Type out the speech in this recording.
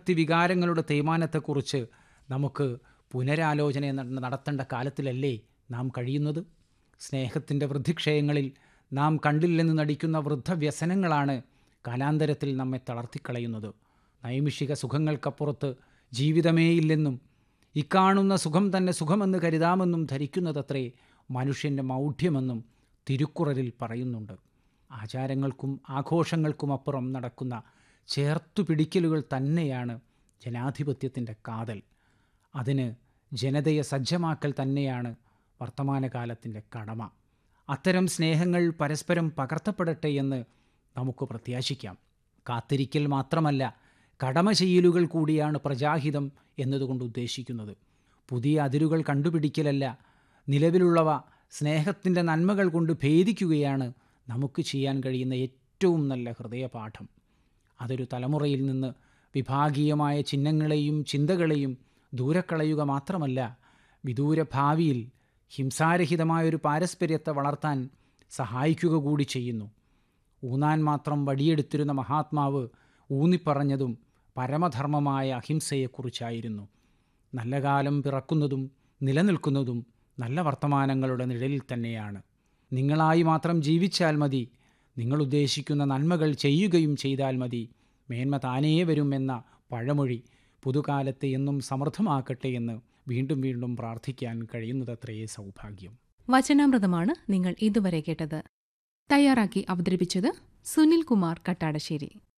വ്യക്തിവികാരങ്ങളുടെ തേയ്മാനത്തെക്കുറിച്ച് നമുക്ക് പുനരാലോചന നട- നടത്തേണ്ട കാലത്തിലല്ലേ നാം കഴിയുന്നത് സ്നേഹത്തിൻ്റെ വൃദ്ധിക്ഷയങ്ങളിൽ നാം കണ്ടില്ലെന്ന് നടിക്കുന്ന വൃദ്ധവ്യസനങ്ങളാണ് കാലാന്തരത്തിൽ നമ്മെ തളർത്തിക്കളയുന്നത് നൈമിഷിക സുഖങ്ങൾക്കപ്പുറത്ത് ജീവിതമേയില്ലെന്നും ഇക്കാണുന്ന സുഖം തന്നെ സുഖമെന്ന് കരുതാമെന്നും ധരിക്കുന്നതത്രേ മനുഷ്യൻ്റെ മൗഢ്യമെന്നും തിരുക്കുറലിൽ പറയുന്നുണ്ട് ആചാരങ്ങൾക്കും ആഘോഷങ്ങൾക്കുമപ്പുറം നടക്കുന്ന ചേർത്തുപിടിക്കലുകൾ തന്നെയാണ് ജനാധിപത്യത്തിൻ്റെ കാതൽ അതിന് ജനതയെ സജ്ജമാക്കൽ തന്നെയാണ് വർത്തമാനകാലത്തിൻ്റെ കടമ അത്തരം സ്നേഹങ്ങൾ പരസ്പരം പകർത്തപ്പെടട്ടെ എന്ന് നമുക്ക് പ്രത്യാശിക്കാം കാത്തിരിക്കൽ മാത്രമല്ല കടമ ചെയ്യലുകൾ കൂടിയാണ് പ്രജാഹിതം എന്നതുകൊണ്ട് ഉദ്ദേശിക്കുന്നത് പുതിയ അതിരുകൾ കണ്ടുപിടിക്കലല്ല നിലവിലുള്ളവ സ്നേഹത്തിൻ്റെ നന്മകൾ കൊണ്ട് ഭേദിക്കുകയാണ് നമുക്ക് ചെയ്യാൻ കഴിയുന്ന ഏറ്റവും നല്ല ഹൃദയപാഠം അതൊരു തലമുറയിൽ നിന്ന് വിഭാഗീയമായ ചിഹ്നങ്ങളെയും ചിന്തകളെയും ദൂരക്കളയുക മാത്രമല്ല വിദൂര ഭാവിയിൽ ഹിംസാരഹിതമായൊരു പാരസ്പര്യത്തെ വളർത്താൻ സഹായിക്കുക കൂടി ചെയ്യുന്നു ഊന്നാൻ മാത്രം വടിയെടുത്തിരുന്ന മഹാത്മാവ് ഊന്നിപ്പറഞ്ഞതും പരമധർമ്മമായ അഹിംസയെക്കുറിച്ചായിരുന്നു നല്ല കാലം പിറക്കുന്നതും നിലനിൽക്കുന്നതും നല്ല വർത്തമാനങ്ങളുടെ നിഴലിൽ തന്നെയാണ് നിങ്ങളായി മാത്രം ജീവിച്ചാൽ മതി നിങ്ങൾ ഉദ്ദേശിക്കുന്ന നന്മകൾ ചെയ്യുകയും ചെയ്താൽ മതി മേന്മ താനേ വരും എന്ന പഴമൊഴി പുതുകാലത്തെ എന്നും സമൃദ്ധമാക്കട്ടെ എന്ന് വീണ്ടും വീണ്ടും പ്രാർത്ഥിക്കാൻ കഴിയുന്നതത്രയേ സൗഭാഗ്യം വചനാമൃതമാണ് നിങ്ങൾ ഇതുവരെ കേട്ടത് തയ്യാറാക്കി അവതരിപ്പിച്ചത് സുനിൽ കുമാർ കട്ടാടശ്ശേരി